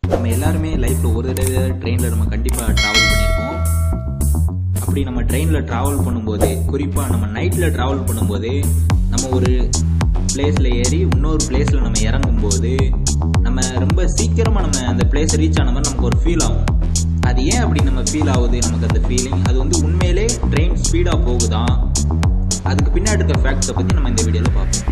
நம்ம எல்லாருமே லைஃப்பில் ஒரு தடவை ட்ரெயினில் நம்ம கண்டிப்பாக ட்ராவல் பண்ணியிருப்போம் அப்படி நம்ம ட்ரெயினில் ட்ராவல் பண்ணும்போது குறிப்பாக நம்ம நைட்டில் ட்ராவல் பண்ணும்போது நம்ம ஒரு பிளேஸில் ஏறி இன்னொரு பிளேஸில் நம்ம இறங்கும்போது நம்ம ரொம்ப சீக்கிரமாக நம்ம அந்த பிளேஸ் ரீச் ஆன மாதிரி நமக்கு ஒரு ஃபீல் ஆகும் அது ஏன் அப்படி நம்ம ஃபீல் ஆகுது நமக்கு அந்த ஃபீலிங் அது வந்து உண்மையிலே ட்ரெயின் ஸ்பீடாக போகுதா அதுக்கு பின்னாடி இருக்க ஃபேக்ட்ஸை பற்றி நம்ம இந்த வீடியோவில் பார்ப்போம்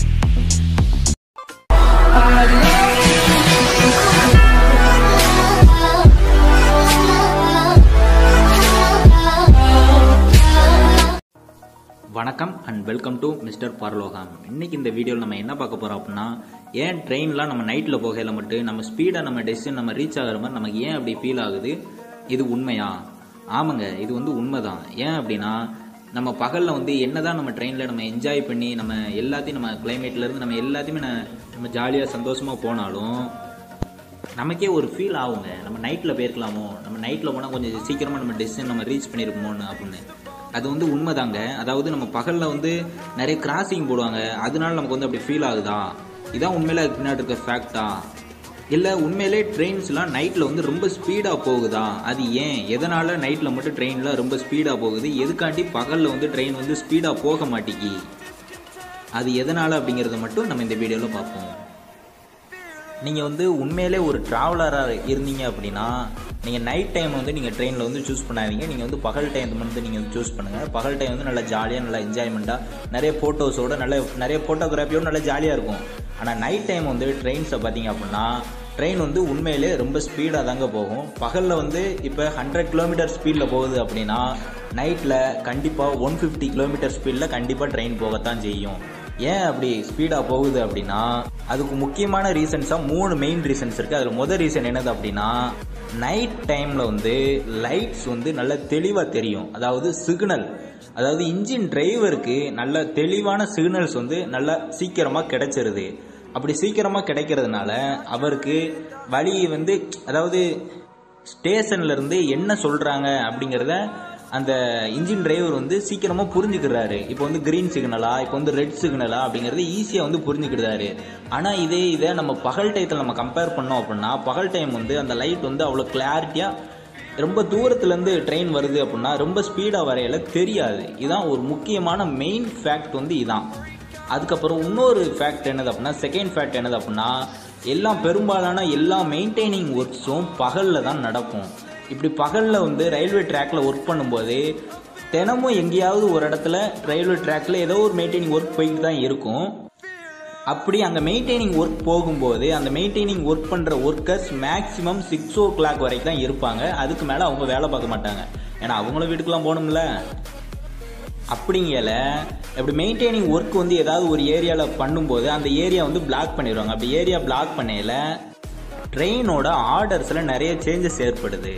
வணக்கம் அண்ட் வெல்கம் டு மிஸ்டர் பரலோகம் இன்னைக்கு இந்த வீடியோவில் நம்ம என்ன பார்க்க போறோம் அப்படின்னா ஏன் ட்ரெயின்லாம் நம்ம நைட்டில் போகையில மட்டும் நம்ம ஸ்பீடாக நம்ம டெஸ்டின் நம்ம ரீச் ஆகிற மாதிரி நமக்கு ஏன் அப்படி ஃபீல் ஆகுது இது உண்மையா ஆமாங்க இது வந்து உண்மைதான் ஏன் அப்படின்னா நம்ம பகலில் வந்து என்னதான் நம்ம ட்ரெயினில் நம்ம என்ஜாய் பண்ணி நம்ம எல்லாத்தையும் நம்ம climate-ல இருந்து நம்ம எல்லாத்தையுமே ந- நம்ம ஜாலியாக சந்தோஷமாக போனாலும் நமக்கே ஒரு ஃபீல் ஆகுங்க நம்ம நைட்டில் போயிருக்கலாமோ நம்ம நைட்டில் போனால் கொஞ்சம் சீக்கிரமாக நம்ம டெஸ்டின் நம்ம ரீச் பண்ணியிருப்போமோன்னு அப்படின்னு அது வந்து உண்மைதாங்க அதாவது நம்ம பகலில் வந்து நிறைய கிராசிங் போடுவாங்க அதனால நமக்கு வந்து அப்படி ஃபீல் ஆகுதா இதான் உண்மையில அதுக்கு பின்னாடி இருக்க ஃபேக்டா இல்லை உண்மையிலே ட்ரெயின்ஸ்லாம் நைட்டில் வந்து ரொம்ப ஸ்பீடாக போகுதா அது ஏன் எதனால் நைட்டில் மட்டும் ட்ரெயினில் ரொம்ப ஸ்பீடாக போகுது எதுக்காண்டி பகலில் வந்து ட்ரெயின் வந்து ஸ்பீடாக போக மாட்டேங்கி அது எதனால் அப்படிங்கிறத மட்டும் நம்ம இந்த வீடியோவில் பார்ப்போம் நீங்கள் வந்து உண்மையிலே ஒரு ட்ராவலராக இருந்தீங்க அப்படின்னா நீங்கள் நைட் டைம் வந்து நீங்கள் ட்ரெயினில் வந்து சூஸ் பண்ணாதீங்க நீங்கள் வந்து பகல் டைம் வந்து நீங்கள் சூஸ் பண்ணுங்கள் பகல் டைம் வந்து நல்லா ஜாலியாக நல்லா என்ஜாய்மெண்ட்டாக நிறைய ஃபோட்டோஸோட நல்ல நிறைய ஃபோட்டோகிராஃபியோட நல்லா ஜாலியாக இருக்கும் ஆனால் நைட் டைம் வந்து ட்ரெயின்ஸை பார்த்தீங்க அப்படின்னா ட்ரெயின் வந்து உண்மையிலே ரொம்ப ஸ்பீடாக தாங்க போகும் பகலில் வந்து இப்போ ஹண்ட்ரட் கிலோமீட்டர் ஸ்பீடில் போகுது அப்படின்னா நைட்டில் கண்டிப்பாக ஒன் ஃபிஃப்டி கிலோமீட்டர் ஸ்பீடில் கண்டிப்பாக ட்ரெயின் போகத்தான் செய்யும் ஏன் அப்படி ஸ்பீடாக போகுது அப்படின்னா அதுக்கு முக்கியமான ரீசன்ஸாக மூணு மெயின் ரீசன்ஸ் இருக்குது அதில் முதல் ரீசன் என்னது அப்படின்னா நைட் டைமில் வந்து லைட்ஸ் வந்து நல்ல தெளிவாக தெரியும் அதாவது சிக்னல் அதாவது இன்ஜின் டிரைவருக்கு நல்ல தெளிவான சிக்னல்ஸ் வந்து நல்லா சீக்கிரமாக கிடைச்சிருது அப்படி சீக்கிரமாக கிடைக்கிறதுனால அவருக்கு வழி வந்து அதாவது ஸ்டேஷன்ல இருந்து என்ன சொல்றாங்க அப்படிங்கிறத அந்த இன்ஜின் டிரைவர் வந்து சீக்கிரமா புரிஞ்சுக்கிறாரு இப்போ வந்து கிரீன் சிக்னலா இப்போ வந்து ரெட் சிக்னலா அப்படிங்கறது ஈஸியா வந்து புரிஞ்சுக்கிட்டாரு ஆனா இதே இதை நம்ம பகல் டயத்தில் நம்ம கம்பேர் பண்ணோம் அப்படின்னா பகல் டைம் வந்து அந்த லைட் வந்து அவ்வளோ கிளாரிட்டியா ரொம்ப தூரத்துல இருந்து ட்ரெயின் வருது அப்படின்னா ரொம்ப ஸ்பீடா வரையில தெரியாது இதான் ஒரு முக்கியமான மெயின் ஃபேக்ட் வந்து இதான் அதுக்கப்புறம் இன்னொரு ஃபேக்ட் என்னது அப்படின்னா செகண்ட் ஃபேக்ட் என்னது அப்படின்னா எல்லாம் பெரும்பாலான எல்லா மெயின்டைனிங் ஒர்க்ஸும் பகலில் தான் நடக்கும் இப்படி பகலில் வந்து ரயில்வே ட்ராக்ல ஒர்க் பண்ணும்போது தினமும் எங்கேயாவது ஒரு இடத்துல ரயில்வே ட்ராக்ல ஏதோ ஒரு மெயின்டைனிங் ஒர்க் போயிட்டு தான் இருக்கும் அப்படி அங்கே மெயின்டைனிங் ஒர்க் போகும்போது அந்த மெயின்டைனிங் ஒர்க் பண்ணுற workers maximum six o'clock வரைக்கும் தான் இருப்பாங்க அதுக்கு மேலே அவங்க வேலை பார்க்க மாட்டாங்க ஏன்னா அவங்களும் வீட்டுக்குலாம் போகணும்ல அப்படிங்கல இப்படி மெயின்டைனிங் ஒர்க் வந்து ஏதாவது ஒரு ஏரியாவில் பண்ணும்போது அந்த ஏரியா வந்து பிளாக் பண்ணிடுவாங்க அப்படி ஏரியா பிளாக் பண்ணையில ட்ரெயினோட ஆர்டர்ஸில் நிறைய சேஞ்சஸ் ஏற்படுது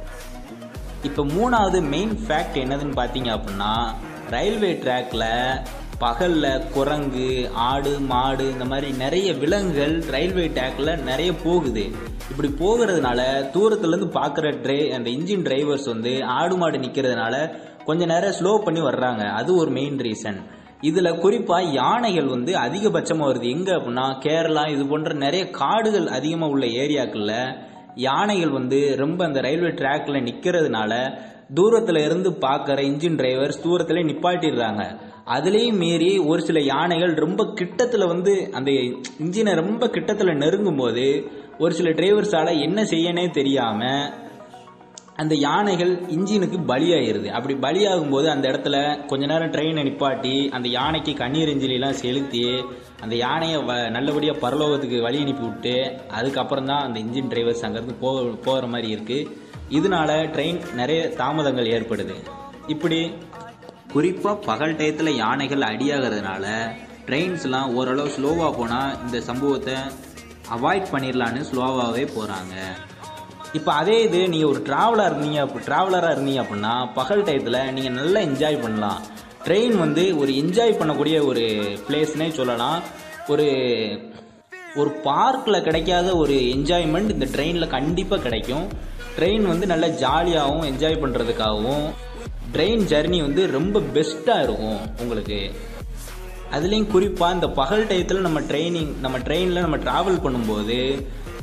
இப்போ மூணாவது மெயின் ஃபேக்ட் என்னதுன்னு பார்த்தீங்க அப்படின்னா ரயில்வே ட்ராக்ல பகலில் குரங்கு ஆடு மாடு இந்த மாதிரி நிறைய விலங்குகள் ரயில்வே ட்ராக்ல நிறைய போகுது இப்படி போகிறதுனால தூரத்துலேருந்து பார்க்குற ட்ரை அந்த இன்ஜின் டிரைவர்ஸ் வந்து ஆடு மாடு நிற்கிறதுனால கொஞ்ச நேரம் ஸ்லோ பண்ணி வர்றாங்க அது ஒரு மெயின் ரீசன் இதுல குறிப்பா யானைகள் வந்து அதிகபட்சமா வருது எங்க அப்படின்னா கேரளா இது போன்ற நிறைய காடுகள் அதிகமா உள்ள ஏரியாக்கள்ல யானைகள் வந்து ரொம்ப அந்த ரயில்வே ட்ராக்ல நிக்கிறதுனால தூரத்துல இருந்து பார்க்குற இன்ஜின் டிரைவர்ஸ் தூரத்துல நிப்பாட்டிடுறாங்க அதுலேயும் மீறி ஒரு சில யானைகள் ரொம்ப கிட்டத்துல வந்து அந்த இன்ஜினை ரொம்ப கிட்டத்துல நெருங்கும் போது ஒரு சில டிரைவர்ஸால என்ன செய்யனே தெரியாம அந்த யானைகள் இன்ஜினுக்கு பலியாயிருது அப்படி பலியாகும் போது அந்த இடத்துல கொஞ்ச நேரம் ட்ரெயினை நிப்பாட்டி அந்த யானைக்கு கண்ணீர் எல்லாம் செலுத்தி அந்த யானையை வ நல்லபடியாக பரலோகத்துக்கு வழி அனுப்பி விட்டு அதுக்கப்புறம் தான் அந்த இன்ஜின் டிரைவர்ஸ் அங்கேருந்து போ போகிற மாதிரி இருக்குது இதனால ட்ரெயின் நிறைய தாமதங்கள் ஏற்படுது இப்படி குறிப்பாக பகல் டயத்தில் யானைகள் அடியாகிறதுனால ட்ரெயின்ஸ்லாம் ஓரளவு ஸ்லோவாக போனால் இந்த சம்பவத்தை அவாய்ட் பண்ணிடலான்னு ஸ்லோவாகவே போகிறாங்க இப்போ அதே இது நீங்கள் ஒரு ட்ராவலாக இருந்தீங்க அப்போ ட்ராவலராக இருந்தீங்க அப்படின்னா பகல் டயத்தில் நீங்கள் நல்லா என்ஜாய் பண்ணலாம் ட்ரெயின் வந்து ஒரு என்ஜாய் பண்ணக்கூடிய ஒரு பிளேஸ்னே சொல்லலாம் ஒரு ஒரு பார்க்கில் கிடைக்காத ஒரு என்ஜாய்மெண்ட் இந்த ட்ரெயினில் கண்டிப்பாக கிடைக்கும் ட்ரெயின் வந்து நல்லா ஜாலியாகவும் என்ஜாய் பண்ணுறதுக்காகவும் ட்ரெயின் ஜர்னி வந்து ரொம்ப பெஸ்ட்டாக இருக்கும் உங்களுக்கு அதுலேயும் குறிப்பாக இந்த பகல் டயத்தில் நம்ம ட்ரெயினிங் நம்ம ட்ரெயினில் நம்ம ட்ராவல் பண்ணும்போது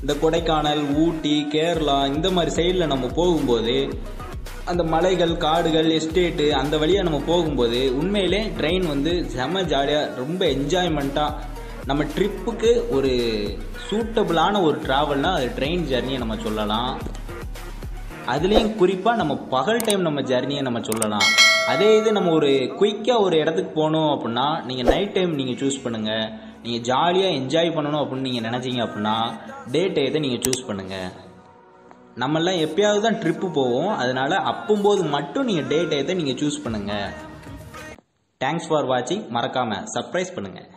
இந்த கொடைக்கானல் ஊட்டி கேரளா இந்த மாதிரி சைடில் நம்ம போகும்போது அந்த மலைகள் காடுகள் எஸ்டேட்டு அந்த வழியாக நம்ம போகும்போது உண்மையிலே ட்ரெயின் வந்து செம ஜாலியாக ரொம்ப என்ஜாய்மெண்ட்டாக நம்ம ட்ரிப்புக்கு ஒரு சூட்டபிளான ஒரு ட்ராவல்னா அது ட்ரெயின் ஜர்னியை நம்ம சொல்லலாம் அதுலேயும் குறிப்பாக நம்ம பகல் டைம் நம்ம ஜர்னியை நம்ம சொல்லலாம் அதே இது நம்ம ஒரு குயிக்காக ஒரு இடத்துக்கு போகணும் அப்படின்னா நீங்கள் நைட் டைம் நீங்கள் சூஸ் பண்ணுங்கள் நீங்கள் ஜாலியாக என்ஜாய் பண்ணணும் அப்படின்னு நீங்கள் நினச்சிங்க அப்படின்னா டே டயத்தை நீங்கள் சூஸ் பண்ணுங்கள் நம்மெல்லாம் எப்பயாவது தான் ட்ரிப்பு போவோம் அதனால அப்போம்போது மட்டும் நீங்கள் டே டயத்தை நீங்கள் சூஸ் பண்ணுங்கள் தேங்க்ஸ் ஃபார் வாட்சிங் மறக்காமல் சர்ப்ரைஸ் பண்ணுங்கள்